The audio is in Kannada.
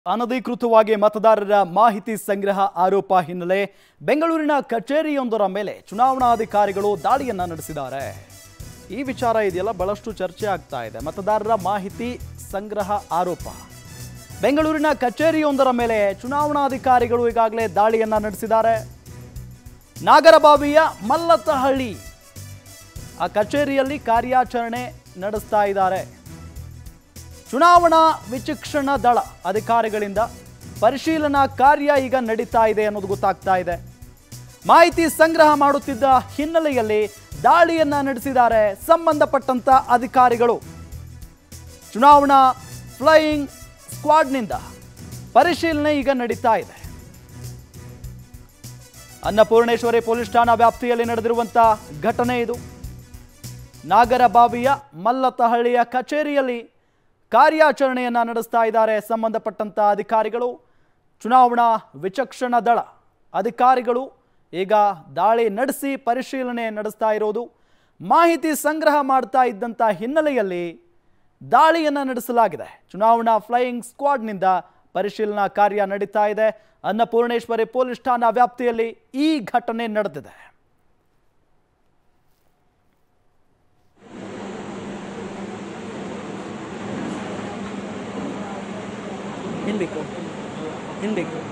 ಅನಧಿಕೃತವಾಗಿ ಮತದಾರರ ಮಾಹಿತಿ ಸಂಗ್ರಹ ಆರೋಪ ಹಿನ್ನೆಲೆ ಬೆಂಗಳೂರಿನ ಕಚೇರಿಯೊಂದರ ಮೇಲೆ ಚುನಾವಣಾಧಿಕಾರಿಗಳು ದಾಳಿಯನ್ನ ನಡೆಸಿದ್ದಾರೆ ಈ ವಿಚಾರ ಇದೆಯಲ್ಲ ಬಹಳಷ್ಟು ಚರ್ಚೆ ಆಗ್ತಾ ಇದೆ ಮತದಾರರ ಮಾಹಿತಿ ಸಂಗ್ರಹ ಆರೋಪ ಬೆಂಗಳೂರಿನ ಕಚೇರಿಯೊಂದರ ಮೇಲೆ ಚುನಾವಣಾಧಿಕಾರಿಗಳು ಈಗಾಗಲೇ ದಾಳಿಯನ್ನ ನಡೆಸಿದ್ದಾರೆ ನಾಗರಬಾವಿಯ ಮಲ್ಲತ್ತಹಳ್ಳಿ ಆ ಕಚೇರಿಯಲ್ಲಿ ಕಾರ್ಯಾಚರಣೆ ನಡೆಸ್ತಾ ಇದ್ದಾರೆ ಚುನಾವಣಾ ವಿಚಕ್ಷಣಾ ದಳ ಅಧಿಕಾರಿಗಳಿಂದ ಪರಿಶೀಲನಾ ಕಾರ್ಯ ಈಗ ನಡೀತಾ ಇದೆ ಅನ್ನೋದು ಗೊತ್ತಾಗ್ತಾ ಇದೆ ಮಾಹಿತಿ ಸಂಗ್ರಹ ಮಾಡುತ್ತಿದ್ದ ಹಿನ್ನೆಲೆಯಲ್ಲಿ ದಾಳಿಯನ್ನ ನಡೆಸಿದ್ದಾರೆ ಸಂಬಂಧಪಟ್ಟಂತ ಅಧಿಕಾರಿಗಳು ಚುನಾವಣಾ ಫ್ಲೈಯಿಂಗ್ ಸ್ಕ್ವಾಡ್ನಿಂದ ಪರಿಶೀಲನೆ ಈಗ ನಡೀತಾ ಇದೆ ಅನ್ನಪೂರ್ಣೇಶ್ವರಿ ಪೊಲೀಸ್ ಠಾಣಾ ವ್ಯಾಪ್ತಿಯಲ್ಲಿ ನಡೆದಿರುವಂಥ ಘಟನೆ ಇದು ನಾಗರಬಾವಿಯ ಮಲ್ಲತಹಳ್ಳಿಯ ಕಚೇರಿಯಲ್ಲಿ ಕಾರ್ಯಾಚರಣೆಯನ್ನ ನಡೆಸ್ತಾ ಇದ್ದಾರೆ ಸಂಬಂಧಪಟ್ಟಂತ ಅಧಿಕಾರಿಗಳು ಚುನಾವಣಾ ವಿಚಕ್ಷಣಾ ದಳ ಅಧಿಕಾರಿಗಳು ಈಗ ದಾಳಿ ನಡೆಸಿ ಪರಿಶೀಲನೆ ನಡೆಸ್ತಾ ಇರೋದು ಮಾಹಿತಿ ಸಂಗ್ರಹ ಮಾಡ್ತಾ ಇದ್ದಂಥ ಹಿನ್ನೆಲೆಯಲ್ಲಿ ದಾಳಿಯನ್ನ ನಡೆಸಲಾಗಿದೆ ಚುನಾವಣಾ ಫ್ಲೈಯಿಂಗ್ ಸ್ಕ್ವಾಡ್ನಿಂದ ಪರಿಶೀಲನಾ ಕಾರ್ಯ ನಡೀತಾ ಇದೆ ಅನ್ನಪೂರ್ಣೇಶ್ವರಿ ಪೊಲೀಸ್ ಠಾಣಾ ವ್ಯಾಪ್ತಿಯಲ್ಲಿ ಈ ಘಟನೆ ನಡೆದಿದೆ ಹಿಂದಕ್ಕೆ ಹಿಂದಕ್ಕೆ